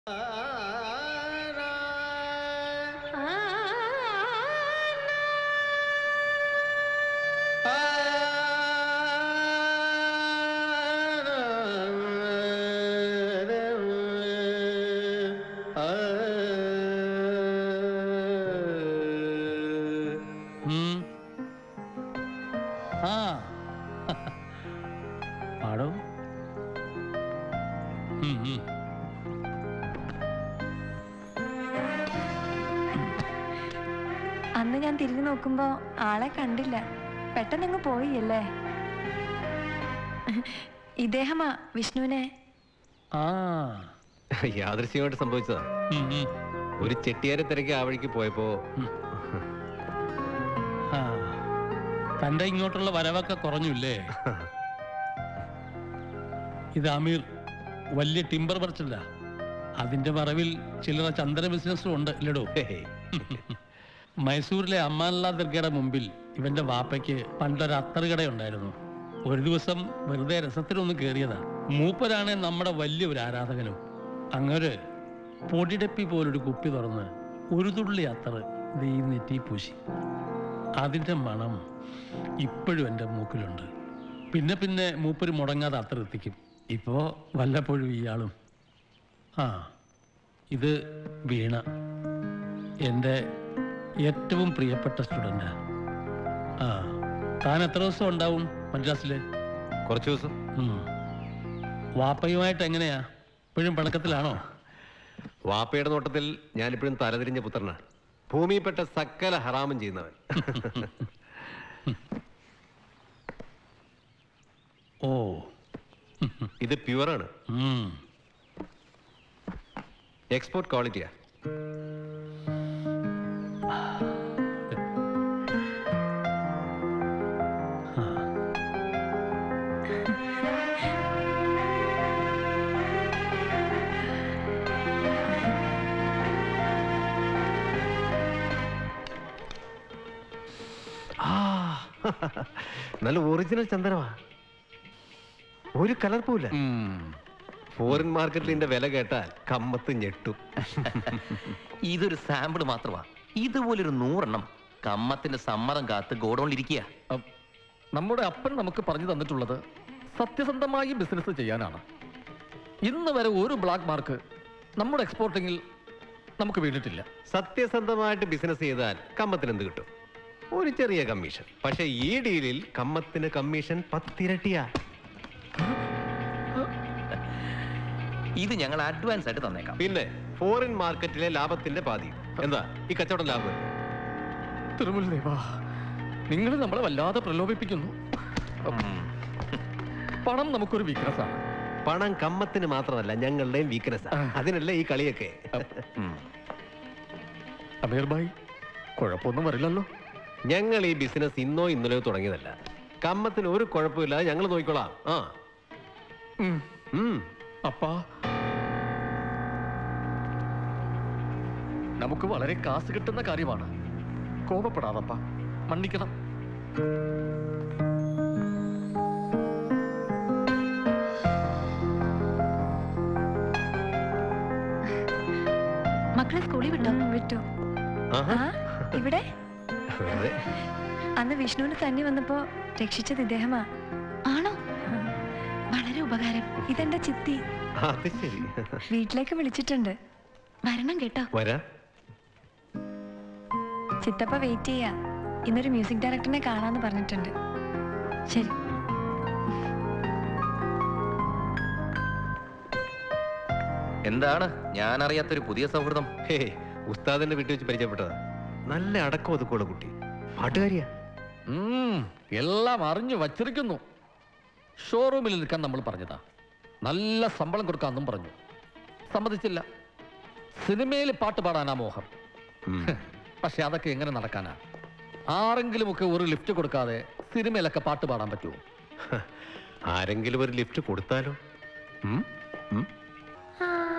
ഉം. ആ പാടോ ഉം, ഉം. അന്ന് ഞാൻ തിരിഞ്ഞു നോക്കുമ്പോ ആളെ കണ്ടില്ല പെട്ടെന്നങ്ങ് പോയില്ലേ ഇദ്ദേഹമാ വിഷ്ണുവിനെ ആ യാദൃശ്യമായിട്ട് സംഭവിച്ചതാ ഉം, ഉം. ഒരു ചെട്ടിയാരെ തിരക്കി ആ വഴിക്ക് പോയപ്പോ ആ. തന്റെ ഇങ്ങോട്ടുള്ള വരവൊക്കെ കുറഞ്ഞില്ലേ ഇത് അമീർ വലിയ ടിമ്പർ പറിച്ചില്ല അതിന്റെ മറവിൽ ചില്ലറ ചന്ദന ബിസിനസ്സും ഉണ്ട് ഇല്ലടോ മൈസൂരിലെ അമ്മാനുള്ള ദർഗയുടെ മുമ്പിൽ ഇവന്റെ വാപ്പയ്ക്ക് പണ്ടൊരു അത്തറ് കടയുണ്ടായിരുന്നു ഒരു ദിവസം വെറുതെ രസത്തിനൊന്ന് കയറിയതാ മൂപ്പരാണ് നമ്മുടെ വലിയ ഒരു ആരാധകനും അങ്ങനെ പൊടിടപ്പി പോലൊരു കുപ്പി തുറന്ന് ഒരു തുള്ളി അത്തറ് ദീ നെറ്റി പൂശി അതിന്റെ മണം ഇപ്പോഴും എൻ്റെ മൂക്കിലുണ്ട് പിന്നെ പിന്നെ മൂപ്പര് മുടങ്ങാതെ അത്ര എത്തിക്കും ഇപ്പോ വല്ലപ്പോഴും ഇയാളും ആ ഇത് വീണ എൻ്റെ ഏറ്റവും പ്രിയപ്പെട്ട സ്റ്റുഡൻ്റാ ആ താൻ എത്ര ദിവസം ഉണ്ടാവും മദ്രാസില് കുറച്ചു ദിവസം ഉം. വാപ്പയുമായിട്ട് എങ്ങനെയാ ഇപ്പോഴും പിണക്കത്തിലാണോ വാപ്പയുടെ നോട്ടത്തിൽ ഞാനിപ്പോഴും തലതിരിഞ്ഞ പുത്രനാ ഭൂമിയിൽപ്പെട്ട സകല ഹറാമും ചെയ്യുന്നവൻ ഓ ഇത് പ്യുവറാണ് ഉം. എക്സ്പോർട്ട് ക്വാളിറ്റിയാ ആ, നല്ല ഒറിജിനൽ ചന്ദനമാ ഒരു കലർപ്പുമില്ല ഫോറിൻ മാർക്കറ്റിൽ ഇതിന്റെ വില കേട്ടാൽ കമ്മത്ത് ഞെട്ടും ഇതൊരു സാമ്പിൾ മാത്രമാ ഇതുപോലൊരു നൂറെണ്ണം കമ്മത്തിന്റെ സമ്മതം കാത്ത് ഗോഡൌണിലിരിക്കുക നമ്മുടെ അപ്പൻ നമുക്ക് പറഞ്ഞു തന്നിട്ടുള്ളത് സത്യസന്ധമായി ബിസിനസ് ചെയ്യാനാണ് ഇന്ന് വരെ ഒരു ബ്ലാക്ക് മാർക്ക് നമ്മുടെ എക്സ്പോർട്ടിങ്ങിൽ നമുക്ക് വീണിട്ടില്ല സത്യസന്ധമായിട്ട് ബിസിനസ് ചെയ്താൽ കമ്മത്തിന് എന്ത് കിട്ടും ഒരു ചെറിയ കമ്മീഷൻ പക്ഷെ ഈ ഡീലിൽ കമ്മത്തിന് കമ്മീഷൻ പത്തിരട്ടിയാ ഇത് ഞങ്ങൾ അഡ്വാൻസ് ആയിട്ട് തന്നേക്കാം പിന്നെ ഫോറിൻ മാർക്കറ്റിലെ ലാഭത്തിന്റെ പാതി എന്താ ഈ കച്ചവടം ലാഭം തിരുമുൽ ദേവാ നിങ്ങൾ നമ്മളെ വല്ലാതെ പ്രലോഭിപ്പിക്കുന്നു പണം നമുക്കൊരു വീക്ക്നെസ് ആണ് പണം കമ്മത്തിന് മാത്രമല്ല ഞങ്ങളുടെയും വീക്ക്നെസ് അതിനല്ലേ ഈ കളിയൊക്കെ അമീർ ഭായ് കുഴപ്പമൊന്നും വരില്ലല്ലോ ഞങ്ങൾ ഈ ബിസിനസ് ഇന്നോ ഇന്നലെയോ തുടങ്ങിയതല്ല കമ്മത്തിന് ഒരു കുഴപ്പമില്ലാതെ ഞങ്ങൾ നോക്കിക്കോളാം ആ ഉം. അപ്പാ നമുക്ക് വളരെ കാശ് കിട്ടുന്ന കാര്യമാണ് കോപപ്പെടാതപ്പ മன்னிക്കണം മക്കളെ സ്കൂളിൽ വിട്ടോ വിട്ടു ആഹാ. ആ ഇവിടെ വെറുതെ. അന്ന് വിഷ്ണുവിന് തന്നെ വന്നപ്പോ രക്ഷിച്ചത് ഇദ്ദേഹമാ ആണോ വളരെ ഉപകാരം ഇതെന്റെ ചിത്തി അത് ശരി വീട്ടിലേക്ക് വിളിച്ചിട്ടുണ്ട് വരണം കേട്ടോ വരാ ചിത്തപ്പ വെയിറ്റ് ചെയ്യാ ഇന്നൊരു മ്യൂസിക് ഡയറക്ടറിനെ കാണാന്ന് പറഞ്ഞിട്ടുണ്ട് ശരി എന്താണ് ഞാൻ അറിയാത്തൊരു പുതിയ സൗഹൃദം ഹേ ഉസ്താദിന്റെ വീട്ടിൽ വെച്ച് പരിചയപ്പെട്ടതാ നല്ല അടക്കം ഒതുക്കമുള്ള കുട്ടി പാട്ടുകാരിയാ ഉം, എല്ലാം അറിഞ്ഞു വച്ചിരിക്കുന്നു ഷോറൂമിൽ നിൽക്കാൻ നമ്മൾ പറഞ്ഞതാ നല്ല ശമ്പളം കൊടുക്കാന്നും പറഞ്ഞു സമ്മതിച്ചില്ല സിനിമയിൽ പാട്ട് പാടാനാ മോഹം പക്ഷെ അതൊക്കെ എങ്ങനെ നടക്കാനാ ആരെങ്കിലുമൊക്കെ ഒരു ലിഫ്റ്റ് കൊടുക്കാതെ സിനിമയിലൊക്കെ പാട്ട് പാടാൻ പറ്റുമോ ആരെങ്കിലും ഒരു ലിഫ്റ്റ് കൊടുത്താലോ ഉം? ഉം? ആ